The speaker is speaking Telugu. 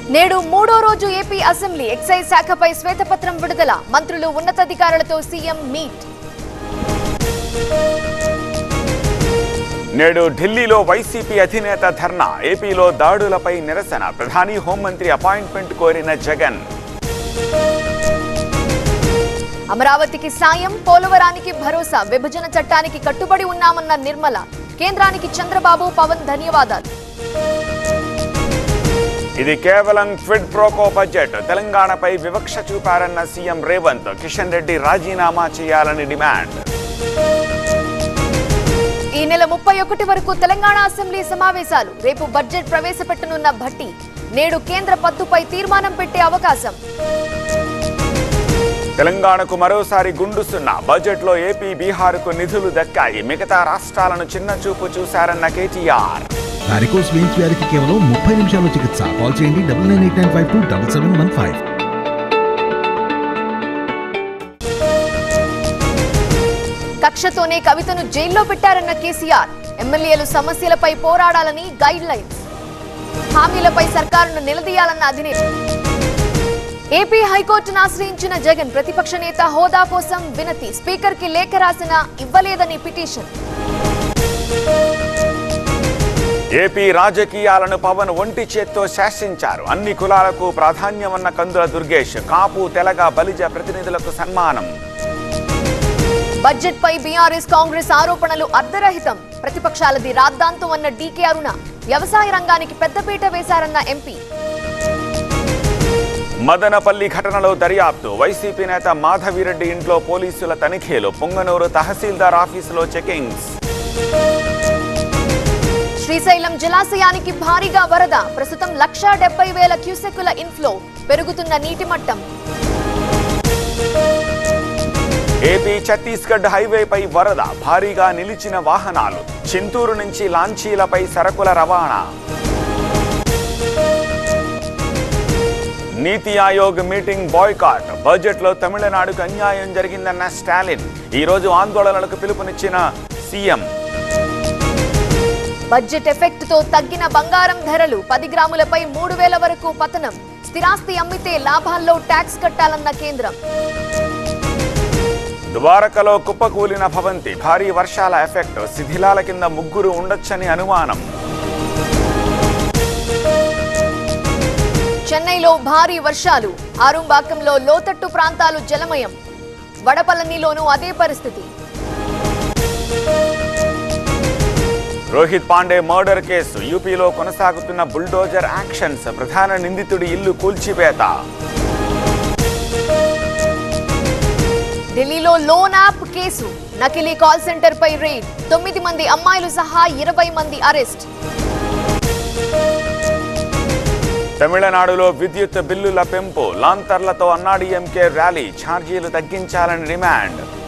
నేడు మూడో రోజు ఏపీ అసెంబ్లీ ఎక్సైజ్ శాఖపై శ్వేతపత్రం విడుదల మంత్రులు ఉన్నతాధికారులతో సీఎం మీట్ నేడు ఢిల్లీలో వైసీపీ అధినేత ధర్నా ఏపీలో దాడులపై నిరసన ప్రధాని హోంమంత్రి అపాయింట్మెంట్ కోరిన జగన్ అమరావతికి సాయం పోలవరానికి భరోసా విభజన చట్టానికి కట్టుబడి ఉన్నామన్న నిర్మల కేంద్రానికి చంద్రబాబు పవన్ ధన్యవాదాలు ఇది కేవలం క్విడ్ ప్రోకో బడ్జెట్ తెలంగాణపై వివక్ష చూపారన్న సీఎం రేవంత్ కిషన్ రెడ్డి రాజీనామా చేయాలని డిమాండ్ ఈ నెల ముప్పై ఒకటి వరకు తెలంగాణ అసెంబ్లీ సమావేశాలు రేపు బడ్జెట్ ప్రవేశపెట్టనున్న భట్టి నేడు కేంద్ర పత్తుపై తీర్మానం పెట్టే అవకాశం తెలంగాణకు మరోసారి గుండుస్తున్న బడ్జెట్లో ఏపీ బీహార్కు నిధులు దక్కాయి మిగతా రాష్ట్రాలను చిన్న చూపు చూశారన్న కేటీఆర్ వారికోస్ వెయిన్స్ వ్యాధికి కేవలం ముప్పై నిమిషాల్లో చికిత్స కాల్ చేయండి double nine eight nine five two double seven one five కక్షతోనే కవితను జైల్లో పెట్టారన్న కేసీఆర్ ఎమ్మెల్యేలు సమస్యలపై పోరాడాలని గైడ్ లైన్స్ హామీలపై సర్కారును నిలదీయాలన్న అధినేత ఏపీ హైకోర్టును ఆశ్రయించిన జగన్ ప్రతిపక్ష నేత హోదా కోసం వినతి స్పీకర్ కి లేఖ రాసిన ఇవ్వలేదని పిటిషన్ ఏపీ రాజకీయాలను పవన్ ఒంటి చేత్తో శాసించారు అన్ని కులాలకు ప్రాధాన్యమన్న కందుల దుర్గేష్ కాపు తెలగ బలిజ ప్రతినిధులకు సన్మానం బడ్జెట్ పై బీఆర్ఎస్ కాంగ్రెస్ ఆరోపణలు అర్ధరహితం ప్రతిపక్షాలది రాద్దాంతం అన్న డీకే అరుణ వ్యవసాయ రంగానికి పెద్దపీట వేశారన్న ఎంపీ మదనపల్లి ఘటనలో దర్యాప్తు వైసీపీ నేత మాధవిరెడ్డి ఇంట్లో పోలీసుల తనిఖీలు పొంగనూరు తహసీల్దార్ ఆఫీసులో చెకింగ్స్ శ్రీశైలం జలాశయానికి భారీగా వరద ప్రస్తుతం లక్షా డెబ్బై వేల క్యూసెక్కుల ఇన్ఫ్లో పెరుగుతున్న నీటి మట్టం ఏపీ ఛత్తీస్గఢ్ హైవేపై వరద భారీగా నిలిచిన వాహనాలు చింతూరు నుంచి లాంచీలపై సరకుల రవాణా నీతి ఆయోగ్ మీటింగ్ బాయ్కాట్ బడ్జెట్లో తమిళనాడుకు అన్యాయం జరిగిందన్న స్టాలిన్ ఈ రోజు ఆందోళనలకు పిలుపునిచ్చిన సీఎం బడ్జెట్ ఎఫెక్ట్ తో తగ్గిన బంగారం ధరలు పది గ్రాములపై మూడు వేల వరకు పతనం స్థిరాస్తి అమ్మితే లాభాల్లో ట్యాక్స్ కట్టాలన్న కేంద్రం ద్వారకలో కుప్పకూలిన భవంతి భారీ వర్షాల ఎఫెక్ట్ శిథిలాల కింద ముగ్గురు ఉండొచ్చని అనుమానం చెన్నైలో భారీ వర్షాలు ఆరుంబాకంలో లోతట్టు ప్రాంతాలు జలమయం వడపళనిలోనూ అదే పరిస్థితి రోహిత్ పాండే మర్డర్ కేసు యూపీలో కొనసాగుతున్న బుల్డోజర్ యాక్షన్స్ ప్రధాన నిందితుడి ఇల్లు కూల్చివేత ఢిల్లీలో లోన్ యాప్ కేసు నకిలీ కాల్ సెంటర్ పై రైడ్ తొమ్మిది మంది అమ్మాయిలు సహా ఇరవై మంది అరెస్ట్ తమిళనాడులో విద్యుత్ బిల్లుల పెంపు లాంతర్లతో అన్నాడీఎంకే ర్యాలీ ఛార్జీలు తగ్గించాలని డిమాండ్